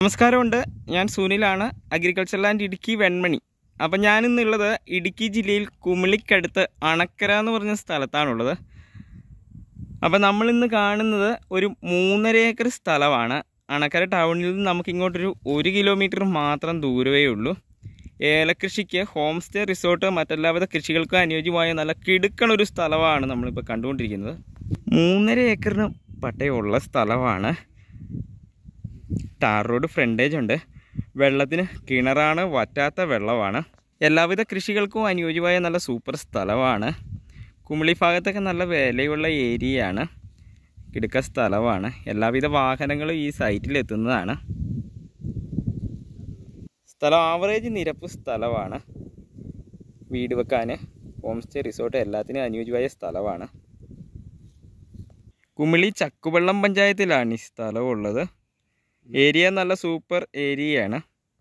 നമസ്കാരമുണ്ട് ഞാൻ സുനിലാണ് അഗ്രികൾച്ചർ ലാൻഡ് ഇടുക്കി വെൺമണി അപ്പം ഞാനിന്നുള്ളത് ഇടുക്കി ജില്ലയിൽ കുമിളിക്കടുത്ത് അണക്കര എന്ന് പറഞ്ഞ സ്ഥലത്താണുള്ളത് അപ്പം നമ്മളിന്ന് കാണുന്നത് ഒരു മൂന്നര ഏക്കർ സ്ഥലമാണ് അണക്കര ടൗണിൽ നിന്ന് നമുക്ക് ഇങ്ങോട്ടൊരു ഒരു കിലോമീറ്റർ മാത്രം ദൂരമേ ഉള്ളൂ ഏലകൃഷിക്ക് ഹോം സ്റ്റേ റിസോർട്ട് മറ്റെല്ലാവിധ കൃഷികൾക്കും അനുയോജ്യമായ നല്ല കിടുക്കണ ഒരു സ്ഥലമാണ് നമ്മളിപ്പോൾ കണ്ടുകൊണ്ടിരിക്കുന്നത് മൂന്നര ഏക്കറിന് പട്ടയമുള്ള സ്ഥലമാണ് ടാർ റോഡ് ഫ്രണ്ടേജ് ഉണ്ട് വെള്ളത്തിന് കിണറാണ് വറ്റാത്ത വെള്ളമാണ് എല്ലാവിധ കൃഷികൾക്കും അനുയോജ്യമായ നല്ല സൂപ്പർ സ്ഥലമാണ് കുമിളി ഭാഗത്തൊക്കെ നല്ല വിലയുള്ള ഏരിയയാണ് കിടുക്ക സ്ഥലമാണ് എല്ലാവിധ വാഹനങ്ങളും ഈ സൈറ്റിൽ എത്തുന്നതാണ് സ്ഥലം ആവറേജ് നിരപ്പ് സ്ഥലമാണ് വീട് വെക്കാൻ ഹോം സ്റ്റേ റിസോർട്ട് എല്ലാത്തിനും അനുയോജ്യമായ സ്ഥലമാണ് കുമിളി ചക്കുവള്ളം പഞ്ചായത്തിലാണ് ഈ സ്ഥലം ഉള്ളത് ഏരിയ നല്ല സൂപ്പർ ഏരിയയാണ്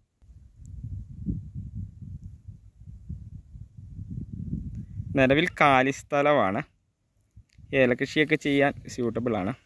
നിലവിൽ കാലി സ്ഥലമാണ് ഏലകൃഷിയൊക്കെ ചെയ്യാൻ സ്യൂട്ടബിൾ ആണ്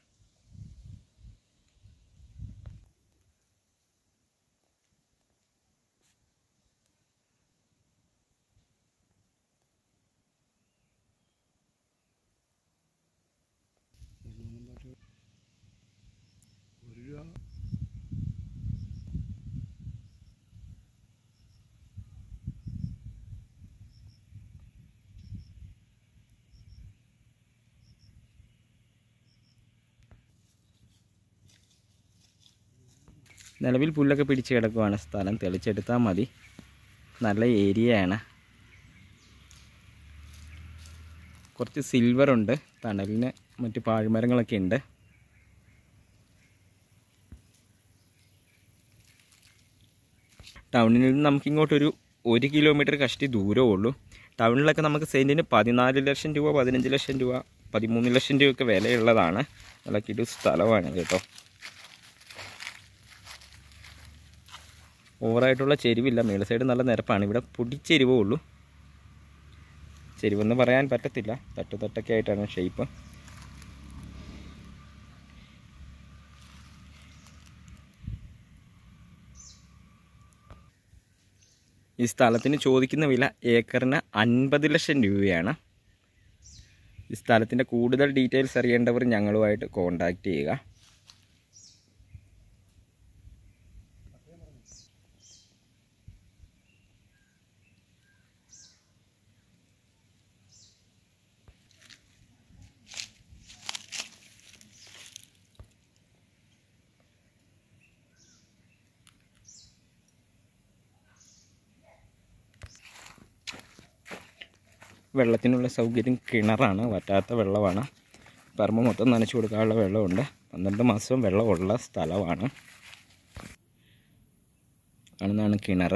നിലവിൽ പുല്ലൊക്കെ പിടിച്ച് കിടക്കുവാണ് സ്ഥലം തെളിച്ചെടുത്താൽ മതി നല്ല ഏരിയയാണ് കുറച്ച് സിൽവർ ഉണ്ട് തണലിന് മറ്റ് പാഴ്മരങ്ങളൊക്കെ ഉണ്ട് ടൗണിൽ നിന്ന് നമുക്ക് ഇങ്ങോട്ടൊരു ഒരു കിലോമീറ്റർ കഷ്ടി ദൂരമേ ഉള്ളൂ ടൗണിലൊക്കെ നമുക്ക് സെൻറ്റിന് പതിനാല് ലക്ഷം രൂപ പതിനഞ്ച് ലക്ഷം രൂപ പതിമൂന്ന് ലക്ഷം രൂപയൊക്കെ വിലയുള്ളതാണ് നല്ല കിടു സ്ഥലമാണ് കേട്ടോ ഓവറായിട്ടുള്ള ചെരിവില്ല മേൾ സൈഡ് നല്ല നിരപ്പാണ് ഇവിടെ പൊടിച്ചെരിവേ ഉള്ളൂ ചെരിവെന്ന് പറയാൻ പറ്റത്തില്ല തട്ട് തട്ടൊക്കെ ആയിട്ടാണ് ഷേപ്പ് ഈ സ്ഥലത്തിന് ചോദിക്കുന്ന വില ഏക്കറിന് അൻപത് ലക്ഷം രൂപയാണ് ഈ സ്ഥലത്തിൻ്റെ കൂടുതൽ ഡീറ്റെയിൽസ് അറിയേണ്ടവർ ഞങ്ങളുമായിട്ട് കോൺടാക്റ്റ് ചെയ്യുക വെള്ളത്തിനുള്ള സൗകര്യം കിണറാണ് വറ്റാത്ത വെള്ളമാണ് പറമ്പ് മൊത്തം നനച്ചു കൊടുക്കാനുള്ള വെള്ളമുണ്ട് പന്ത്രണ്ട് മാസവും വെള്ളമുള്ള സ്ഥലമാണ് കാണുന്നതാണ് കിണർ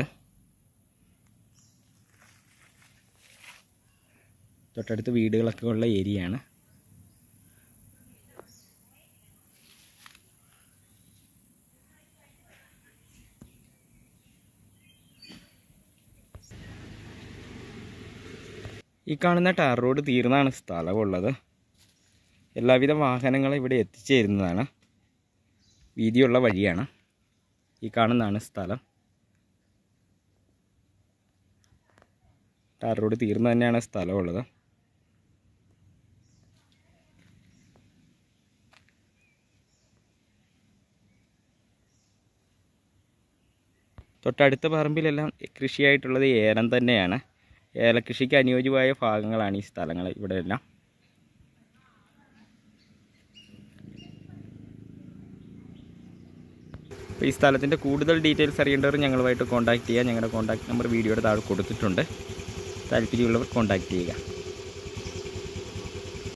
തൊട്ടടുത്ത് വീടുകളൊക്കെ ഉള്ള ഏരിയയാണ് ഈ കാണുന്ന ടാർ റോഡ് തീർന്നാണ് സ്ഥലമുള്ളത് എല്ലാവിധ വാഹനങ്ങളും ഇവിടെ എത്തിച്ചേരുന്നതാണ് വീതിയുള്ള വഴിയാണ് ഈ കാണുന്നതാണ് സ്ഥലം ടാർ റോഡ് തീർന്നു തന്നെയാണ് സ്ഥലമുള്ളത് തൊട്ടടുത്ത പറമ്പിലെല്ലാം കൃഷിയായിട്ടുള്ളത് ഏലം തന്നെയാണ് ഏലകൃഷിക്ക് അനുയോജ്യമായ ഭാഗങ്ങളാണ് ഈ സ്ഥലങ്ങൾ ഇവിടെ എല്ലാം അപ്പോൾ ഈ സ്ഥലത്തിൻ്റെ കൂടുതൽ ഡീറ്റെയിൽസ് അറിയേണ്ടവർ ഞങ്ങളുമായിട്ട് കോൺടാക്റ്റ് ചെയ്യുക ഞങ്ങളുടെ കോൺടാക്ട് നമ്പർ വീഡിയോയുടെ താഴെ കൊടുത്തിട്ടുണ്ട് താല്പര്യമുള്ളവർ കോൺടാക്റ്റ് ചെയ്യുക